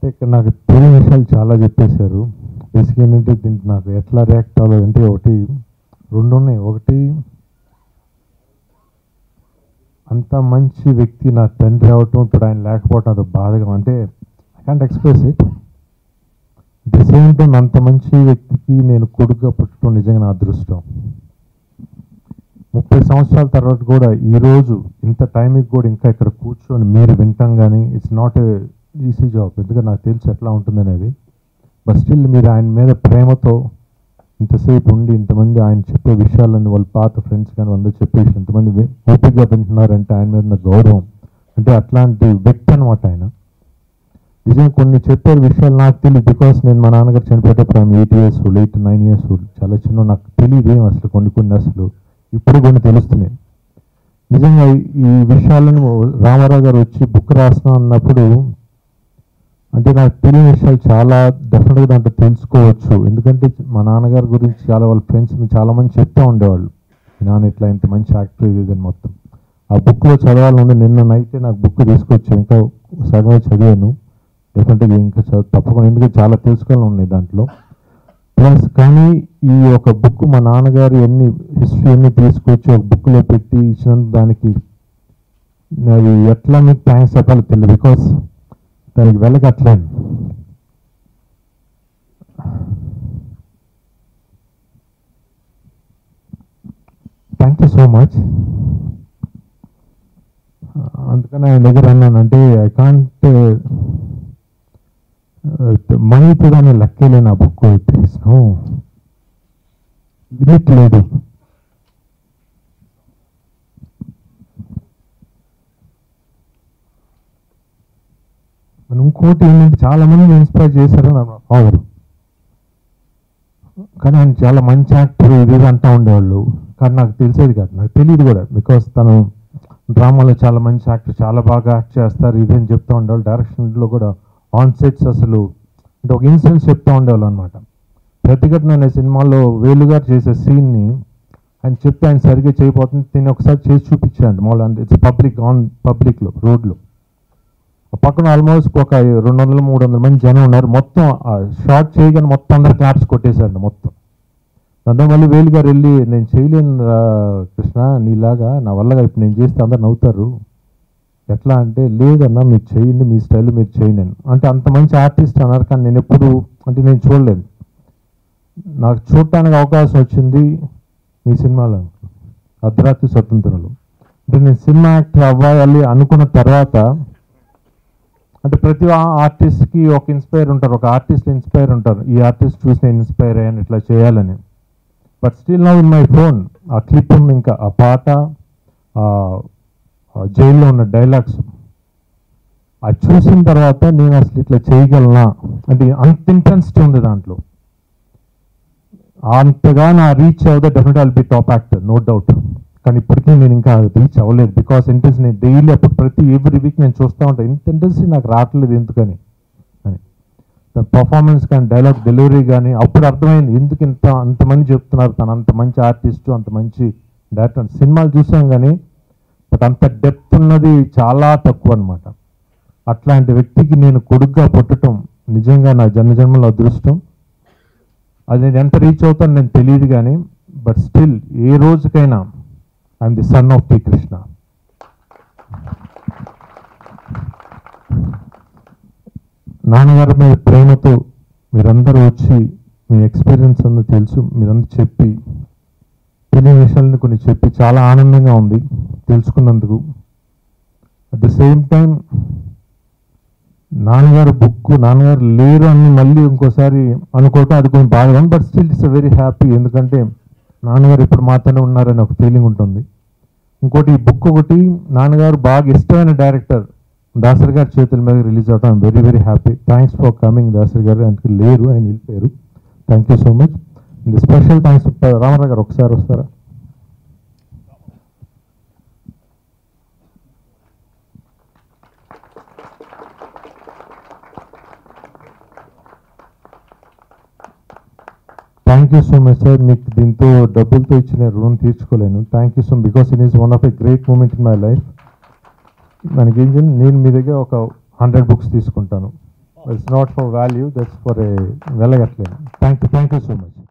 ఇక్కడ నాకు తెలియని విషయాలు చాలా చెప్పేశారు బేసిక్ ఏంటంటే దీనికి నాకు ఎట్లా రియాక్ట్ అవ్వాలి అంటే ఒకటి రెండు ఉన్నాయి ఒకటి అంత మంచి వ్యక్తి నా తండ్రి అవటం ఇప్పుడు ఆయన లేకపోవటం అది బాధగా అంటే I can't express it the same time అంత మంచి వ్యక్తికి నేను కొడుకుగా పుట్టడం నిజంగా నా అదృష్టం ముప్పై సంవత్సరాల తర్వాత కూడా ఈరోజు ఇంత టైంకి కూడా ఇంకా ఇక్కడ కూర్చొని మీరు వింటాం కానీ it's not a easy job ఎందుకంటే నాకు తెలుసు ఎట్లా ఉంటుంది అనేది బట్ స్టిల్ మీరు ఆయన మీద ప్రేమతో ఇంతసేపు ఉండి ఇంతమంది ఆయన చెప్పే విషయాలన్నీ వాళ్ళ పాత ఫ్రెండ్స్ కానీ అందరూ చెప్పేసి ఇంతమంది వి- ఓపికగా వింటున్నారంటే ఆయన మీద ఉన్న గౌరవం అంటే అట్లాంటి వ్యక్తి అనమాట ఆయన నిజంగా కొన్ని చెప్పే విషయాలు నాకు తెలియదు బికాస్ నేను మా నాన్నగారు చనిపోయేటప్పుడు ఆమె eight years old eight nine years old చాలా చిన్న నాకు తెలియదు ఏం అసలు కొన్ని కొన్ని అసలు ఇప్పుడు కొన్ని తెలుస్తున్నాయి నిజంగా ఈ- ఈ విషయాలను రామారావు గారు వచ్చి బుక్ రాస్తున్నా అన్నప్పుడు అంటే నాకు తెలియని విషయాలు చాలా డెఫినెట్గా దాంట్లో తెలుసుకోవచ్చు ఎందుకంటే మా నాన్నగారి గురించి చాలా వాళ్ళ ఫ్రెండ్స్ చాలా మంది చెప్తూ ఉండేవాళ్ళు మీ నాన్న ఇట్లా ఇంత మంచి యాక్టర్ ఇది అని మొత్తం ఆ బుక్లో చదవాలని నిన్న నైటే నాకు బుక్ తీసుకొచ్చి ఇంకా సగమే చదివాను డెఫినెట్గా ఇంకా చదువు తప్పకుండా ఎందుకంటే చాలా తెలుసుకోవాలని ఉన్నాయి దాంట్లో ప్లస్ కానీ ఈ ఒక బుక్ మా నాన్నగారు ఎన్ని హిస్టరీ అన్ని తీసుకొచ్చి ఒక బుక్లో పెట్టి ఇచ్చినందుకు దానికి అది ఎట్లా మీకు థ్యాంక్స్ చెప్పాలో తెలియదు బికాస్ దానికి వెళ్ళగట్లేను థ్యాంక్ యూ సో మచ్ అందుకని ఆయన దగ్గర అన్నాను అంటే ఐ కాంట్ మనీతో దాన్ని లెక్కే నా బుక్ నో లిమిట్ లేదు మనం ఇంకోటి ఏంటంటే చాలా మంది ఇన్స్పైర్ చేశారు నా ఫాదర్ కానీ ఆయన చాలా మంచి యాక్టర్ ఇది ఇది అంటూ ఉండేవాళ్ళు కానీ నాకు తెలిసేది కాదు నాకు తెలియదు కూడా బికాస్ తను డ్రామాలో చాలా మంచి యాక్టర్ చాలా బాగా యాక్ట్ చేస్తారు ఇది అని చెప్తూ ఉండేవాళ్ళు డైరెక్షన్లో కూడా ఆన్ సెట్స్ అసలు అంటే ఒక ఇన్సిడెంట్స్ చెప్తూ ఉండేవాళ్ళు అనమాట ప్రతిఘటన అనే సినిమాలో వేలుగారు చేసే సీన్ని ఆయన చెప్తే ఆయన సరిగ్గా చేయబోతుంది దీన్ని ఒకసారి చేసి చూపించాడు మామూలు ఇట్స్ పబ్లిక్ ఆన్ పబ్లిక్లో రోడ్లో ఆ పక్కన ఆల్మోస్ట్ ఒక రెండు వందల మూడు వందల మంది జనం ఉన్నారు మొత్తం షార్ట్ చేయగానే మొత్తం అందరు క్లాప్స్ కొట్టేశారండి మొత్తం దాంతో మళ్ళీ వేలు గారు వెళ్ళి నేను చేయలేను రా కృష్ణ నీలాగా నా వల్ల కాదు. ఇప్పుడు నేను చేస్తే అందరు నవ్వుతారు ఎట్లా అంటే లేదన్నా మీరు చేయండి మీ స్టైల్ మీరు చేయండి అని. అంటే అంత మంచి ఆర్టిస్ట్ అన్నారు కానీ నేను ఎప్పుడు అంటే నేను చూడలేదు నాకు చూడటానికి అవకాశం వచ్చింది మీ సినిమాలో అర్ధరాత్రి స్వతంత్రంలో అంటే నేను సినిమా యాక్టర్ అవ్వాలి అనుకున్న తర్వాత అంటే ప్రతి ఆర్టిస్ట్కి ఒక ఇన్స్పైర్ ఉంటారు ఒక ఆర్టిస్ట్ ఇన్స్పైర్ ఉంటారు ఈ ఆర్టిస్ట్ చూసి నేను ఇన్స్పైర్ అయ్యాను ఇట్లా చేయాలని but still now in my phone ఆ క్లిప్ ఉంది ఇంకా ఆ పాట ఆ ఆ జైల్లో ఉన్న డైలాగ్స్ అది చూసిన తర్వాత నేను అసలు ఇట్లా చేయగలనా అంటే అంత ఇంటెన్సిటీ ఉంది దాంట్లో అంతగా నా రీచ్ అవుతే definite I'll be top actor no doubt కానీ ఇప్పటికీ నేను ఇంకా రీచ్ అవ్వలేదు బికాస్ ఇంట్రెస్ట్ నేను డైలీ అప్పుడు ప్రతి ఎవ్రీ వీక్ నేను చూస్తూ ఉంటాను ఇంత ఇంట్రెస్ట్ నాకు రావట్లేదు ఎందుకని అని పర్ఫార్మెన్స్ కానీ డైలాగ్ డెలివరీ కానీ అప్పుడు అర్థమైంది ఎందుకు ఇంత అంతమంది చెప్తున్నారు తను అంత మంచి ఆర్టిస్ట్ అంత మంచి డైరెక్టర్ సినిమాలు చూసాం కానీ బట్ అంత డెప్త్ ఉన్నది చాలా తక్కువ అనమాట అట్లాంటి వ్యక్తికి నేను కొడుగ్గా పుట్టడం నిజంగా నా జన్మజన్మల అదృష్టం అది నేను ఎంత రీచ్ అవుతాను నేను తెలియదు కానీ బట్ స్టిల్ ఏ రోజుకైనా I'm the son of T Krishna నాన్నగారి మీద ప్రేమతో మీరందరూ వచ్చి మీ ఎక్స్పీరియన్స్ అంతా తెలుసు మీరందరూ చెప్పి తెలియని విషయాలను కొన్ని చెప్పి చాలా ఆనందంగా ఉంది తెలుసుకున్నందుకు అట్ ద సేమ్ టైం నాన్నగారు బుక్ నాన్నగారు లేరు అని మళ్ళీ ఇంకోసారి అనుకోవటం అది కొంచెం బాగా but still it's very happy ఎందుకంటే నాన్నగారు ఇప్పుడు మాత్రమే ఉన్నారని ఒక ఫీలింగ్ ఉంటుంది ఇంకోటి ఈ బుక్ ఒకటి నాన్నగారు బాగా ఇష్టమైన డైరెక్టర్ దాసరి గారి చేతుల మీద రిలీజ్ అవడం very very happy thanks for coming Dasari garu అందుకు లేరు ఆయన వెళ్ళిపోయారు thank you so much special thanks Ramarao garu ఒకసారి వస్తారా thank you so much sir మీకు దీంతో డబ్బులతో ఇచ్చిన రుణం తీర్చుకోలేను thank you so because it is one of a great moment in my life మనకి ఏం చేయాలి నేను మీ దగ్గర ఒక హండ్రెడ్ బుక్స్ తీసుకుంటాను it's not for value that's for a వెళ్ళగట్లేదు thank you thank you so much